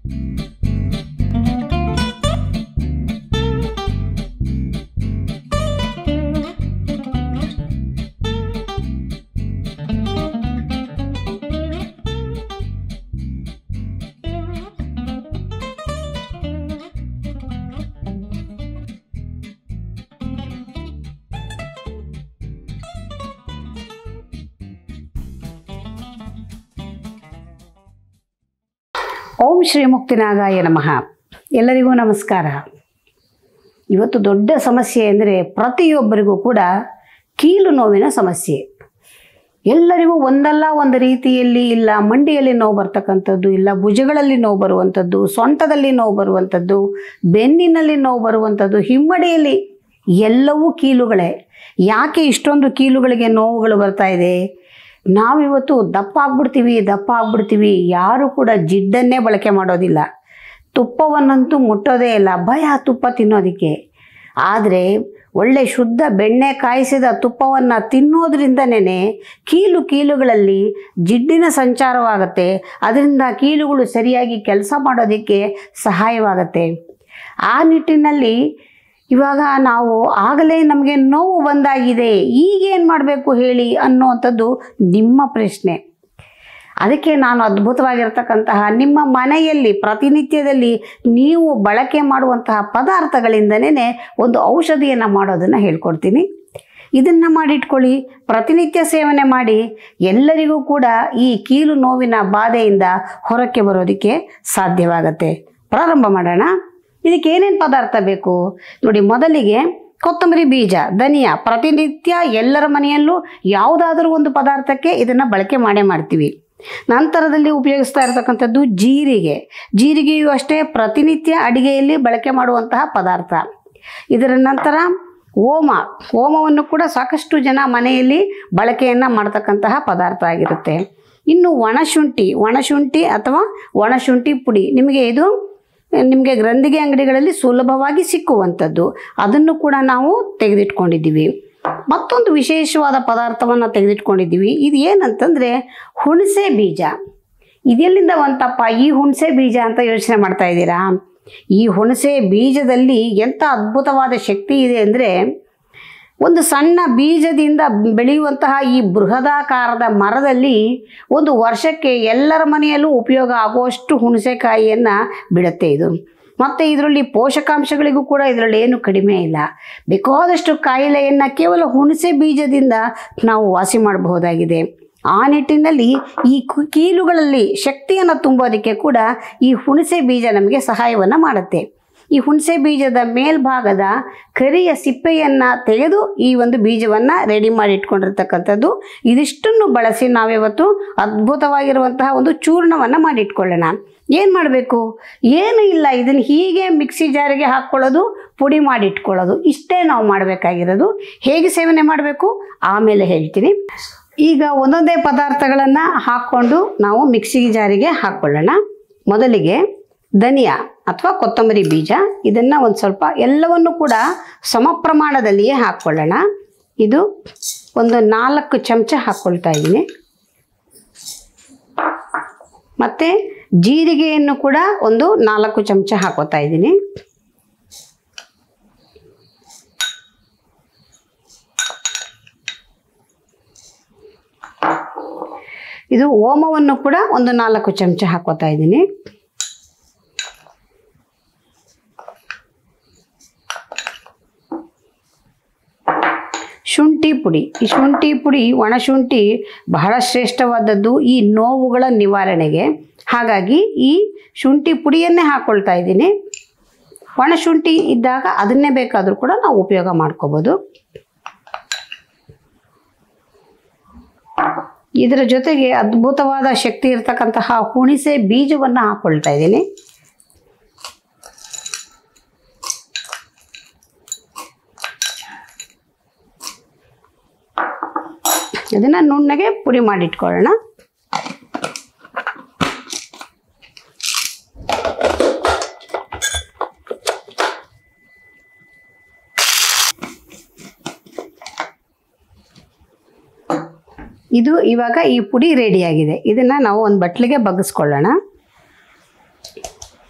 ಓಂ ಶ್ರೀ ಮುಕ್ತಿನಾಗಾಯ ನಮಃ ಎಲ್ಲರಿಗೂ ನಮಸ್ಕಾರ ಇವತ್ತು ದೊಡ್ಡ ಸಮಸ್ಯೆ ಅಂದರೆ ಪ್ರತಿಯೊಬ್ಬರಿಗೂ ಕೂಡ ಕೀಲು ನೋವಿನ ಸಮಸ್ಯೆ ಎಲ್ಲರಿಗೂ ಒಂದಲ್ಲ ಒಂದು ರೀತಿಯಲ್ಲಿ ಇಲ್ಲ ಮಂಡಿಯಲ್ಲಿ ನೋವು ಬರ್ತಕ್ಕಂಥದ್ದು ಇಲ್ಲ ಭುಜಗಳಲ್ಲಿ ನೋವು ಬರುವಂಥದ್ದು ಸೊಂಟದಲ್ಲಿ ನೋವು ಬರುವಂಥದ್ದು ಬೆನ್ನಿನಲ್ಲಿ ನೋವು ಬರುವಂಥದ್ದು ಹಿಮ್ಮಡಿಯಲ್ಲಿ ಎಲ್ಲವೂ ಕೀಲುಗಳೇ ಯಾಕೆ ಇಷ್ಟೊಂದು ಕೀಲುಗಳಿಗೆ ನೋವುಗಳು ಬರ್ತಾ ಇದೆ ನಾವಿವತ್ತು ದಪ್ಪ ಆಗ್ಬಿಡ್ತೀವಿ ದಪ್ಪ ಆಗ್ಬಿಡ್ತೀವಿ ಯಾರು ಕೂಡ ಜಿಡ್ಡನ್ನೇ ಬಳಕೆ ಮಾಡೋದಿಲ್ಲ ತುಪ್ಪವನ್ನಂತೂ ಮುಟ್ಟೋದೇ ಇಲ್ಲ ಭಯ ತುಪ್ಪ ತಿನ್ನೋದಕ್ಕೆ ಆದರೆ ಒಳ್ಳೆ ಶುದ್ಧ ಬೆಣ್ಣೆ ಕಾಯಿಸಿದ ತುಪ್ಪವನ್ನು ತಿನ್ನೋದ್ರಿಂದನೇ ಕೀಲು ಕೀಲುಗಳಲ್ಲಿ ಜಿಡ್ಡಿನ ಸಂಚಾರವಾಗುತ್ತೆ ಅದರಿಂದ ಕೀಲುಗಳು ಸರಿಯಾಗಿ ಕೆಲಸ ಮಾಡೋದಕ್ಕೆ ಸಹಾಯವಾಗುತ್ತೆ ಆ ನಿಟ್ಟಿನಲ್ಲಿ ಇವಾಗ ನಾವು ಆಗಲೇ ನಮಗೆ ನೋವು ಬಂದಾಗಿದೆ ಈಗೇನು ಮಾಡಬೇಕು ಹೇಳಿ ಅನ್ನುವಂಥದ್ದು ನಿಮ್ಮ ಪ್ರಶ್ನೆ ಅದಕ್ಕೆ ನಾನು ಅದ್ಭುತವಾಗಿರ್ತಕ್ಕಂತಹ ನಿಮ್ಮ ಮನೆಯಲ್ಲಿ ಪ್ರತಿನಿತ್ಯದಲ್ಲಿ ನೀವು ಬಳಕೆ ಮಾಡುವಂತಹ ಪದಾರ್ಥಗಳಿಂದನೇ ಒಂದು ಔಷಧಿಯನ್ನು ಮಾಡೋದನ್ನು ಹೇಳ್ಕೊಡ್ತೀನಿ ಇದನ್ನು ಮಾಡಿಟ್ಕೊಳ್ಳಿ ಪ್ರತಿನಿತ್ಯ ಸೇವನೆ ಮಾಡಿ ಎಲ್ಲರಿಗೂ ಕೂಡ ಈ ಕೀಲು ನೋವಿನ ಬಾಧೆಯಿಂದ ಹೊರಕ್ಕೆ ಬರೋದಕ್ಕೆ ಸಾಧ್ಯವಾಗತ್ತೆ ಪ್ರಾರಂಭ ಮಾಡೋಣ ಇದಕ್ಕೆ ಏನೇನು ಪದಾರ್ಥ ಬೇಕು ನೋಡಿ ಮೊದಲಿಗೆ ಕೊತ್ತಂಬರಿ ಬೀಜ ಧನಿಯಾ ಪ್ರತಿನಿತ್ಯ ಎಲ್ಲರ ಮನೆಯಲ್ಲೂ ಯಾವುದಾದ್ರೂ ಒಂದು ಪದಾರ್ಥಕ್ಕೆ ಇದನ್ನು ಬಳಕೆ ಮಾಡೇ ಮಾಡ್ತೀವಿ ನಂತರದಲ್ಲಿ ಉಪಯೋಗಿಸ್ತಾ ಇರತಕ್ಕಂಥದ್ದು ಜೀರಿಗೆ ಜೀರಿಗೆಯು ಅಷ್ಟೇ ಪ್ರತಿನಿತ್ಯ ಅಡಿಗೆಯಲ್ಲಿ ಬಳಕೆ ಮಾಡುವಂತಹ ಪದಾರ್ಥ ಇದರ ನಂತರ ಓಮ ಓಮವನ್ನು ಕೂಡ ಸಾಕಷ್ಟು ಜನ ಮನೆಯಲ್ಲಿ ಬಳಕೆಯನ್ನು ಮಾಡ್ತಕ್ಕಂತಹ ಪದಾರ್ಥ ಆಗಿರುತ್ತೆ ಇನ್ನು ಒಣಶುಂಠಿ ಒಣಶುಂಠಿ ಅಥವಾ ಒಣಶುಂಠಿ ಪುಡಿ ನಿಮಗೆ ಇದು ನಿಮಗೆ ಗ್ರಂಥಿಗೆ ಅಂಗಡಿಗಳಲ್ಲಿ ಸುಲಭವಾಗಿ ಸಿಕ್ಕುವಂಥದ್ದು ಅದನ್ನು ಕೂಡ ನಾವು ತೆಗೆದಿಟ್ಕೊಂಡಿದ್ದೀವಿ ಮತ್ತೊಂದು ವಿಶೇಷವಾದ ಪದಾರ್ಥವನ್ನು ತೆಗೆದಿಟ್ಕೊಂಡಿದ್ದೀವಿ ಇದು ಏನಂತಂದರೆ ಹುಣಸೆ ಬೀಜ ಇದೆಲ್ಲಿಂದ ಬಂತಪ್ಪ ಈ ಹುಣಸೆ ಬೀಜ ಅಂತ ಯೋಚನೆ ಮಾಡ್ತಾ ಇದ್ದೀರಾ ಈ ಹುಣಸೆ ಬೀಜದಲ್ಲಿ ಎಂಥ ಅದ್ಭುತವಾದ ಶಕ್ತಿ ಇದೆ ಅಂದರೆ ಒಂದು ಸಣ್ಣ ಬೀಜದಿಂದ ಬೆಳೆಯುವಂತಹ ಈ ಬೃಹದಾಕಾರದ ಮರದಲ್ಲಿ ಒಂದು ವರ್ಷಕ್ಕೆ ಎಲ್ಲರ ಮನೆಯಲ್ಲೂ ಉಪಯೋಗ ಆಗುವಷ್ಟು ಹುಣಸೆಕಾಯಿಯನ್ನು ಬಿಡುತ್ತೆ ಇದು ಮತ್ತು ಇದರಲ್ಲಿ ಪೋಷಕಾಂಶಗಳಿಗೂ ಕೂಡ ಇದರಲ್ಲಿ ಏನು ಕಡಿಮೆ ಇಲ್ಲ ಬೇಕಾದಷ್ಟು ಕಾಯಿಲೆಯನ್ನು ಕೇವಲ ಹುಣಸೆ ಬೀಜದಿಂದ ನಾವು ವಾಸಿ ಮಾಡಬಹುದಾಗಿದೆ ಆ ನಿಟ್ಟಿನಲ್ಲಿ ಈ ಕು- ಕೀಲುಗಳಲ್ಲಿ ಶಕ್ತಿಯನ್ನು ತುಂಬೋದಕ್ಕೆ ಕೂಡ ಈ ಹುಣಸೆ ಬೀಜ ನಮಗೆ ಸಹಾಯವನ್ನು ಮಾಡುತ್ತೆ ಈ ಹುಣಸೆ ಬೀಜದ ಮೇಲ್ಭಾಗದ ಕರಿಯ ಸಿಪ್ಪೆಯನ್ನು ತೆಗೆದು ಈ ಒಂದು ಬೀಜವನ್ನು ರೆಡಿ ಮಾಡಿ ಇಟ್ಕೊಂಡಿರ್ತಕ್ಕಂಥದ್ದು ಇದಿಷ್ಟನ್ನು ಬಳಸಿ ನಾವಿವತ್ತು ಅದ್ಭುತವಾಗಿರುವಂತಹ ಒಂದು ಚೂರ್ಣವನ್ನು ಮಾಡಿಟ್ಕೊಳ್ಳೋಣ ಏನು ಮಾಡಬೇಕು ಏನು ಇಲ್ಲ ಇದನ್ನು ಹೀಗೆ ಮಿಕ್ಸಿ ಜಾರಿಗೆ ಹಾಕ್ಕೊಳ್ಳೋದು ಪುಡಿ ಮಾಡಿಟ್ಕೊಳ್ಳೋದು ಇಷ್ಟೇ ನಾವು ಮಾಡಬೇಕಾಗಿರೋದು ಹೇಗೆ ಸೇವನೆ ಮಾಡಬೇಕು ಆಮೇಲೆ ಹೇಳ್ತೀನಿ ಈಗ ಒಂದೊಂದೇ ಪದಾರ್ಥಗಳನ್ನು ಹಾಕ್ಕೊಂಡು ನಾವು ಮಿಕ್ಸಿ ಜಾರಿಗೆ ಹಾಕ್ಕೊಳ್ಳೋಣ ಮೊದಲಿಗೆ ಧನಿಯಾ ಅಥವಾ ಕೊತ್ತಂಬರಿ ಬೀಜ ಇದನ್ನು ಒಂದು ಸ್ವಲ್ಪ ಎಲ್ಲವನ್ನು ಕೂಡ ಸಮ ಪ್ರಮಾಣದಲ್ಲಿಯೇ ಹಾಕ್ಕೊಳ್ಳೋಣ ಇದು ಒಂದು ನಾಲ್ಕು ಚಮಚ ಹಾಕ್ಕೊಳ್ತಾ ಇದ್ದೀನಿ ಮತ್ತು ಜೀರಿಗೆಯನ್ನು ಕೂಡ ಒಂದು ನಾಲ್ಕು ಚಮಚ ಹಾಕೋತಾ ಇದ್ದೀನಿ ಇದು ಓಮವನ್ನು ಕೂಡ ಒಂದು ನಾಲ್ಕು ಚಮಚ ಹಾಕೋತಾ ಇದ್ದೀನಿ ಶುಂಠಿ ಪುಡಿ ಈ ಶುಂಠಿ ಪುಡಿ ಒಣಶುಂಠಿ ಬಹಳ ಶ್ರೇಷ್ಠವಾದದ್ದು ಈ ನೋವುಗಳ ನಿವಾರಣೆಗೆ ಹಾಗಾಗಿ ಈ ಶುಂಠಿ ಪುಡಿಯನ್ನೇ ಹಾಕ್ಕೊಳ್ತಾ ಇದ್ದೀನಿ ಒಣಶುಂಠಿ ಇದ್ದಾಗ ಅದನ್ನೇ ಬೇಕಾದರೂ ಕೂಡ ನಾವು ಉಪಯೋಗ ಮಾಡ್ಕೋಬೋದು ಇದರ ಜೊತೆಗೆ ಅದ್ಭುತವಾದ ಶಕ್ತಿ ಇರತಕ್ಕಂತಹ ಹುಣಿಸೆ ಬೀಜವನ್ನು ಹಾಕ್ಕೊಳ್ತಾ ಇದ್ದೀನಿ ಇದನ್ನು ನುಣ್ಣಗೆ ಪುಡಿ ಮಾಡಿಟ್ಕೊಳ್ಳೋಣ ಇದು ಇವಾಗ ಈ ಪುಡಿ ರೆಡಿಯಾಗಿದೆ ಇದನ್ನು ನಾವು ಒಂದು ಬಟ್ಲಿಗೆ ಬಗ್ಗಿಸ್ಕೊಳ್ಳೋಣ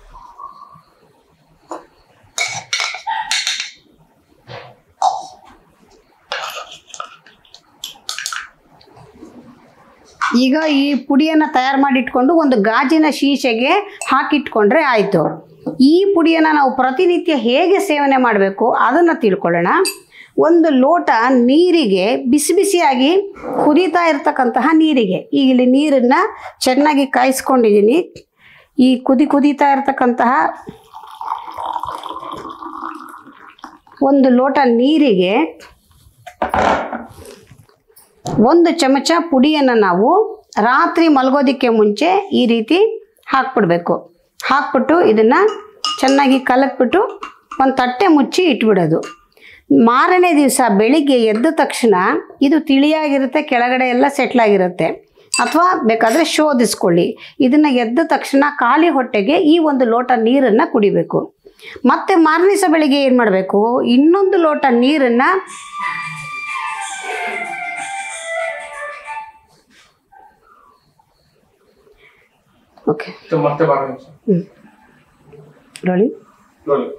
ಈಗ ಈ ಪುಡಿಯನ್ನು ತಯಾರು ಮಾಡಿಟ್ಕೊಂಡು ಒಂದು ಗಾಜಿನ ಶೀಶೆಗೆ ಹಾಕಿಟ್ಕೊಂಡ್ರೆ ಆಯಿತು ಈ ಪುಡಿಯನ್ನು ನಾವು ಪ್ರತಿನಿತ್ಯ ಹೇಗೆ ಸೇವನೆ ಮಾಡಬೇಕು ಅದನ್ನು ತಿಳ್ಕೊಳ್ಳೋಣ ಒಂದು ಲೋಟ ನೀರಿಗೆ ಬಿಸಿ ಬಿಸಿಯಾಗಿ ಕುದೀತಾ ಇರ್ತಕ್ಕಂತಹ ನೀರಿಗೆ ಈಗ ಇಲ್ಲಿ ನೀರನ್ನು ಚೆನ್ನಾಗಿ ಕಾಯಿಸ್ಕೊಂಡಿದ್ದೀನಿ ಈ ಕುದಿ ಕುದೀತಾ ಇರ್ತಕ್ಕಂತಹ ಒಂದು ಲೋಟ ನೀರಿಗೆ ಒಂದು ಚಮಚ ಪುಡಿಯನ್ನು ನಾವು ರಾತ್ರಿ ಮಲಗೋದಕ್ಕೆ ಮುಂಚೆ ಈ ರೀತಿ ಹಾಕ್ಬಿಡ್ಬೇಕು ಹಾಕ್ಬಿಟ್ಟು ಇದನ್ನು ಚೆನ್ನಾಗಿ ಕಲಕ್ಬಿಟ್ಟು ಒಂದು ತಟ್ಟೆ ಮುಚ್ಚಿ ಇಟ್ಬಿಡೋದು ಮಾರನೇ ದಿವಸ ಬೆಳಿಗ್ಗೆ ಎದ್ದ ತಕ್ಷಣ ಇದು ತಿಳಿಯಾಗಿರುತ್ತೆ ಕೆಳಗಡೆ ಎಲ್ಲ ಸೆಟ್ಲಾಗಿರುತ್ತೆ ಅಥವಾ ಬೇಕಾದರೆ ಶೋಧಿಸ್ಕೊಳ್ಳಿ ಇದನ್ನು ಎದ್ದ ತಕ್ಷಣ ಖಾಲಿ ಹೊಟ್ಟೆಗೆ ಈ ಒಂದು ಲೋಟ ನೀರನ್ನು ಕುಡಿಬೇಕು ಮತ್ತೆ ಮಾರನೇ ದಿವಸ ಬೆಳಿಗ್ಗೆ ಏನು ಮಾಡಬೇಕು ಇನ್ನೊಂದು ಲೋಟ ನೀರನ್ನು ಓಕೆ ಇದು ಮತ್ತೆ ಬಾರ ನಿಮಿಷ ನೋಡಿ ನೋಡಿ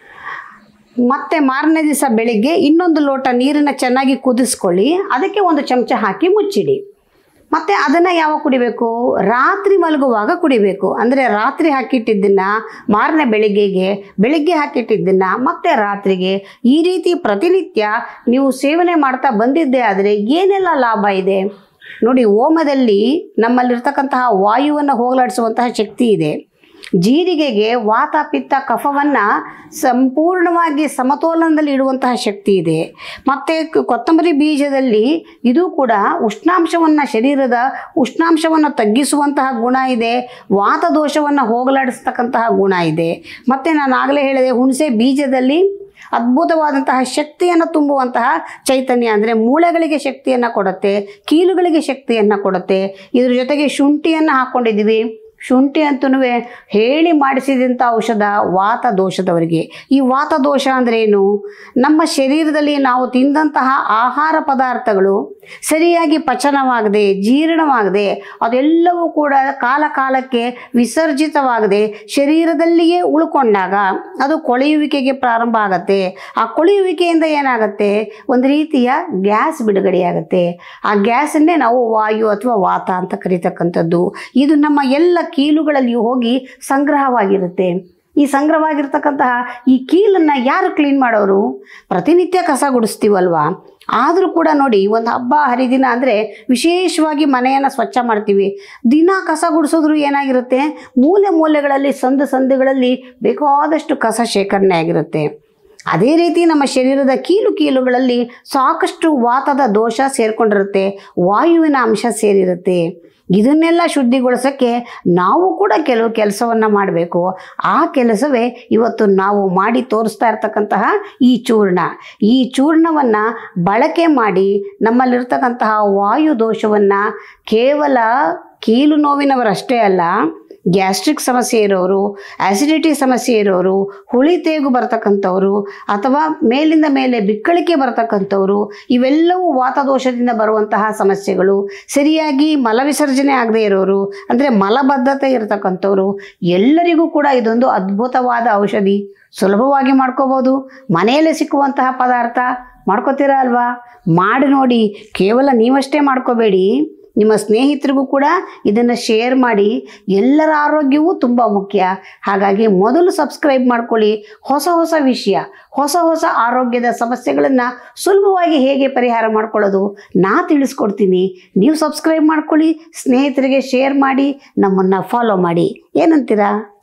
ಮತ್ತೆ ಮಾರನೇ ದಿವಸ ಬೆಳಿಗ್ಗೆ ಇನ್ನೊಂದು ಲೋಟ ನೀರನ್ನು ಚೆನ್ನಾಗಿ ಕುದಿಸ್ಕೊಳ್ಳಿ ಅದಕ್ಕೆ ಒಂದು ಚಮಚ ಹಾಕಿ ಮುಚ್ಚಿಡಿ ಮತ್ತು ಅದನ್ನು ಯಾವಾಗ ಕುಡಿಬೇಕು ರಾತ್ರಿ ಮಲಗುವಾಗ ಕುಡಿಬೇಕು ಅಂದರೆ ರಾತ್ರಿ ಹಾಕಿಟ್ಟಿದ್ದನ್ನು ಮಾರನೇ ಬೆಳಿಗ್ಗೆಗೆ ಬೆಳಿಗ್ಗೆ ಹಾಕಿಟ್ಟಿದ್ದನ್ನು ಮತ್ತೆ ರಾತ್ರಿಗೆ ಈ ರೀತಿ ಪ್ರತಿನಿತ್ಯ ನೀವು ಸೇವನೆ ಮಾಡ್ತಾ ಬಂದಿದ್ದೇ ಆದರೆ ಏನೆಲ್ಲ ಲಾಭ ಇದೆ ನೋಡಿ ಓಮದಲ್ಲಿ ನಮ್ಮಲ್ಲಿರ್ತಕ್ಕಂತಹ ವಾಯುವನ್ನು ಹೋಗಲಾಡಿಸುವಂತಹ ಶಕ್ತಿ ಇದೆ ಜೀರಿಗೆಗೆ ವಾತ ಪಿತ್ತ ಕಫವನ್ನು ಸಂಪೂರ್ಣವಾಗಿ ಸಮತೋಲನದಲ್ಲಿ ಇಡುವಂತಹ ಶಕ್ತಿ ಇದೆ ಮತ್ತು ಕ- ಕೊತ್ತಂಬರಿ ಬೀಜದಲ್ಲಿ ಇದು ಕೂಡ ಉಷ್ಣಾಂಶವನ್ನು ಶರೀರದ ಉಷ್ಣಾಂಶವನ್ನು ತಗ್ಗಿಸುವಂತಹ ಗುಣ ಇದೆ ವಾತ ದೋಷವನ್ನು ಹೋಗಲಾಡಿಸ್ತಕ್ಕಂತಹ ಗುಣ ಇದೆ ಮತ್ತು ನಾನು ಆಗಲೇ ಹೇಳಿದೆ ಹುಣಸೆ ಬೀಜದಲ್ಲಿ ಅದ್ಭುತವಾದಂತಹ ಶಕ್ತಿಯನ್ನು ತುಂಬುವಂತಹ ಚೈತನ್ಯ ಅಂದರೆ ಮೂಳೆಗಳಿಗೆ ಶಕ್ತಿಯನ್ನು ಕೊಡುತ್ತೆ ಕೀಲುಗಳಿಗೆ ಶಕ್ತಿಯನ್ನು ಕೊಡುತ್ತೆ ಇದ್ರ ಜೊತೆಗೆ ಶುಂಠಿಯನ್ನು ಹಾಕ್ಕೊಂಡಿದ್ದೀವಿ ಶುಂಠಿ ಅಂತೂ ಹೇಳಿ ಮಾಡಿಸಿದಂಥ ಔಷಧ ವಾತ ದೋಷದವರಿಗೆ ಈ ವಾತ ದೋಷ ಅಂದರೆ ಏನು ನಮ್ಮ ಶರೀರದಲ್ಲಿ ನಾವು ತಿಂದಂತಹ ಆಹಾರ ಪದಾರ್ಥಗಳು ಸರಿಯಾಗಿ ಪಚನವಾಗದೆ ಜೀರ್ಣವಾಗದೆ ಅದೆಲ್ಲವೂ ಕೂಡ ಕಾಲ ಕಾಲಕ್ಕೆ ವಿಸರ್ಜಿತವಾಗದೆ ಶರೀರದಲ್ಲಿಯೇ ಉಳ್ಕೊಂಡಾಗ ಅದು ಕೊಳೆಯುವಿಕೆಗೆ ಪ್ರಾರಂಭ ಆಗತ್ತೆ ಆ ಕೊಳೆಯುವಿಕೆಯಿಂದ ಏನಾಗುತ್ತೆ ಒಂದು ರೀತಿಯ ಗ್ಯಾಸ್ ಬಿಡುಗಡೆಯಾಗುತ್ತೆ ಆ ಗ್ಯಾಸನ್ನೇ ನಾವು ವಾಯು ಅಥವಾ ವಾತ ಅಂತ ಕರೀತಕ್ಕಂಥದ್ದು ಇದು ನಮ್ಮ ಎಲ್ಲ ಕೀಲುಗಳಲ್ಲಿ ಹೋಗಿ ಸಂಗ್ರಹವಾಗಿರುತ್ತೆ ಈ ಸಂಗ್ರಹವಾಗಿರ್ತಕ್ಕಂತಹ ಈ ಕೀಲನ್ನು ಯಾರು ಕ್ಲೀನ್ ಮಾಡೋರು ಪ್ರತಿನಿತ್ಯ ಕಸ ಗುಡಿಸ್ತೀವಲ್ವಾ ಆದರೂ ಕೂಡ ನೋಡಿ ಒಂದು ಹಬ್ಬ ಹರಿದಿನ ಅಂದರೆ ವಿಶೇಷವಾಗಿ ಮನೆಯನ್ನು ಸ್ವಚ್ಛ ಮಾಡ್ತೀವಿ ದಿನ ಕಸ ಗುಡಿಸಿದ್ರು ಏನಾಗಿರುತ್ತೆ ಮೂಲೆ ಮೂಲೆಗಳಲ್ಲಿ ಸಂದು ಸಂದುಗಳಲ್ಲಿ ಬೇಕಾದಷ್ಟು ಕಸ ಶೇಖರಣೆ ಆಗಿರುತ್ತೆ ಅದೇ ರೀತಿ ನಮ್ಮ ಶರೀರದ ಕೀಲು ಕೀಲುಗಳಲ್ಲಿ ಸಾಕಷ್ಟು ವಾತದ ದೋಷ ಸೇರಿಕೊಂಡಿರುತ್ತೆ ವಾಯುವಿನ ಅಂಶ ಸೇರಿರುತ್ತೆ ಇದನ್ನೆಲ್ಲ ಶುದ್ಧಿಗೊಳಿಸೋಕ್ಕೆ ನಾವು ಕೂಡ ಕೆಲವು ಕೆಲಸವನ್ನು ಮಾಡಬೇಕು ಆ ಕೆಲಸವೇ ಇವತ್ತು ನಾವು ಮಾಡಿ ತೋರಿಸ್ತಾ ಇರ್ತಕ್ಕಂತಹ ಈ ಚೂರ್ಣ ಈ ಚೂರ್ಣವನ್ನು ಬಳಕೆ ಮಾಡಿ ನಮ್ಮಲ್ಲಿರ್ತಕ್ಕಂತಹ ವಾಯು ದೋಷವನ್ನು ಕೇವಲ ಕೀಲು ನೋವಿನವರಷ್ಟೇ ಅಲ್ಲ ಗ್ಯಾಸ್ಟ್ರಿಕ್ ಸಮಸ್ಯೆ ಇರೋರು ಆ್ಯಸಿಡಿಟಿ ಸಮಸ್ಯೆ ಇರೋರು ಹುಳಿ ತೇಗು ಬರ್ತಕ್ಕಂಥವ್ರು ಅಥವಾ ಮೇಲಿಂದ ಮೇಲೆ ಬಿಕ್ಕಳಿಕೆ ಬರ್ತಕ್ಕಂಥವ್ರು ಇವೆಲ್ಲವೂ ವಾತದೋಷದಿಂದ ಬರುವಂತಹ ಸಮಸ್ಯೆಗಳು ಸರಿಯಾಗಿ ಮಲವಿಸರ್ಜನೆ ಆಗದೆ ಇರೋರು ಅಂದರೆ ಮಲಬದ್ಧತೆ ಇರತಕ್ಕಂಥವ್ರು ಎಲ್ಲರಿಗೂ ಕೂಡ ಇದೊಂದು ಅದ್ಭುತವಾದ ಔಷಧಿ ಸುಲಭವಾಗಿ ಮಾಡ್ಕೋಬೋದು ಮನೆಯಲ್ಲೇ ಸಿಕ್ಕುವಂತಹ ಪದಾರ್ಥ ಮಾಡ್ಕೋತೀರಾ ಅಲ್ವಾ ಮಾಡಿ ನೋಡಿ ಕೇವಲ ನೀವಷ್ಟೇ ಮಾಡ್ಕೋಬೇಡಿ ನಿಮ್ಮ ಸ್ನೇಹಿತರಿಗೂ ಕೂಡ ಇದನ್ನು ಶೇರ್ ಮಾಡಿ ಎಲ್ಲರ ಆರೋಗ್ಯವೂ ತುಂಬ ಮುಖ್ಯ ಹಾಗಾಗಿ ಮೊದಲು ಸಬ್ಸ್ಕ್ರೈಬ್ ಮಾಡ್ಕೊಳ್ಳಿ ಹೊಸ ಹೊಸ ವಿಷಯ ಹೊಸ ಹೊಸ ಆರೋಗ್ಯದ ಸಮಸ್ಯೆಗಳನ್ನು ಸುಲಭವಾಗಿ ಹೇಗೆ ಪರಿಹಾರ ಮಾಡ್ಕೊಳ್ಳೋದು ನಾ ತಿಳಿಸ್ಕೊಡ್ತೀನಿ ನೀವು ಸಬ್ಸ್ಕ್ರೈಬ್ ಮಾಡ್ಕೊಳ್ಳಿ ಸ್ನೇಹಿತರಿಗೆ ಶೇರ್ ಮಾಡಿ ನಮ್ಮನ್ನು ಫಾಲೋ ಮಾಡಿ ಏನಂತೀರಾ